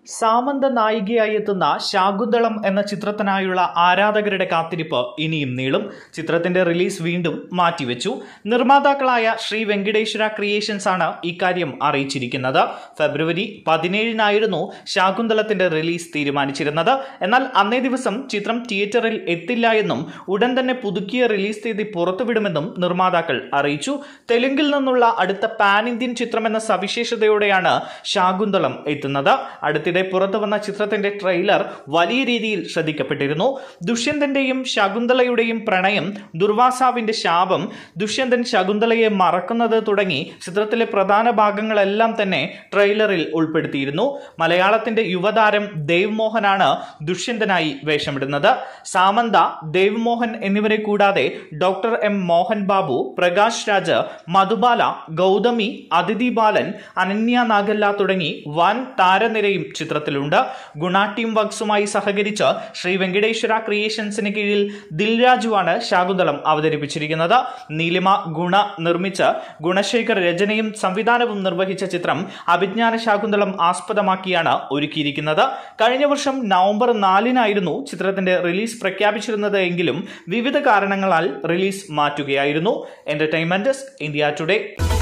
സാമന്ത നായികയായി എത്തുന്ന ശാകുന്തളം എന്ന ചിത്രത്തിനായുള്ള ആരാധകരുടെ കാത്തിരിപ്പ് ഇനിയും നീളും ചിത്രത്തിന്റെ റിലീസ് വീണ്ടും മാറ്റിവെച്ചു നിർമ്മാതാക്കളായ ശ്രീ വെങ്കടേശ്വര ക്രിയേഷൻസ് ആണ് ഇക്കാര്യം അറിയിച്ചിരിക്കുന്നത് ഫെബ്രുവരി പതിനേഴിനായിരുന്നു ശാകുന്തളത്തിന്റെ റിലീസ് തീരുമാനിച്ചിരുന്നത് എന്നാൽ അന്നേ ദിവസം ചിത്രം തിയേറ്ററിൽ എത്തില്ല എന്നും ഉടൻ തന്നെ പുതുക്കിയ റിലീസ് തീയതി പുറത്തുവിടുമെന്നും നിർമ്മാതാക്കൾ അറിയിച്ചു തെലുങ്കിൽ നിന്നുള്ള അടുത്ത പാൻ ഇന്ത്യൻ ചിത്രമെന്ന സവിശേഷതയോടെയാണ് ശാകുന്തളം എത്തുന്നത് അടുത്തിടെ പുറത്തു വന്ന ചിത്രത്തിന്റെ ട്രെയിലർ വലിയ രീതിയിൽ ശ്രദ്ധിക്കപ്പെട്ടിരുന്നു ദുഷ്യന്തന്റെയും ശകുന്തളയുടെയും പ്രണയം ദുർവാസാവിന്റെ ശാപം ദുഷ്യന്തൻ ശകുന്തളയെ മറക്കുന്നത് തുടങ്ങി ചിത്രത്തിലെ പ്രധാന ഭാഗങ്ങളെല്ലാം തന്നെ ട്രെയിലറിൽ ഉൾപ്പെടുത്തിയിരുന്നു മലയാളത്തിന്റെ യുവതാരം ദേവ് മോഹനാണ് ദുഷ്യന്തനായി വേഷമിടുന്നത് സാമന്ത ദേവ് മോഹൻ എന്നിവരെ കൂടാതെ ഡോക്ടർ എം മോഹൻ ബാബു പ്രകാശ് രാജ് മധുബാല ഗൗതമി അതിഥി ബാലൻ അനന്യ നാഗല്ല തുടങ്ങി വൻ താരനിരയും ചിത്രത്തിലുണ്ട് ഗുണ ടീം വർക്സുമായി സഹകരിച്ച് ശ്രീ വെങ്കടേശ്വര ക്രിയേഷൻസിന് കീഴിൽ ദിൽരാജുവാണ് ശാകുന്തളം അവതരിപ്പിച്ചിരിക്കുന്നത് നീലിമ ഗുണ നിർമ്മിച്ച് ഗുണശേഖർ രചനയും സംവിധാനവും നിർവഹിച്ച ചിത്രം അഭിജ്ഞാന ശാകുന്തളം ആസ്പദമാക്കിയാണ് ഒരുക്കിയിരിക്കുന്നത് കഴിഞ്ഞ വർഷം നവംബർ നാലിനായിരുന്നു ചിത്രത്തിന്റെ റിലീസ് പ്രഖ്യാപിച്ചിരുന്നത് എങ്കിലും വിവിധ കാരണങ്ങളാൽ റിലീസ് മാറ്റുകയായിരുന്നു എന്റർടൈൻമെന്റ് ഇന്ത്യ ടുഡേ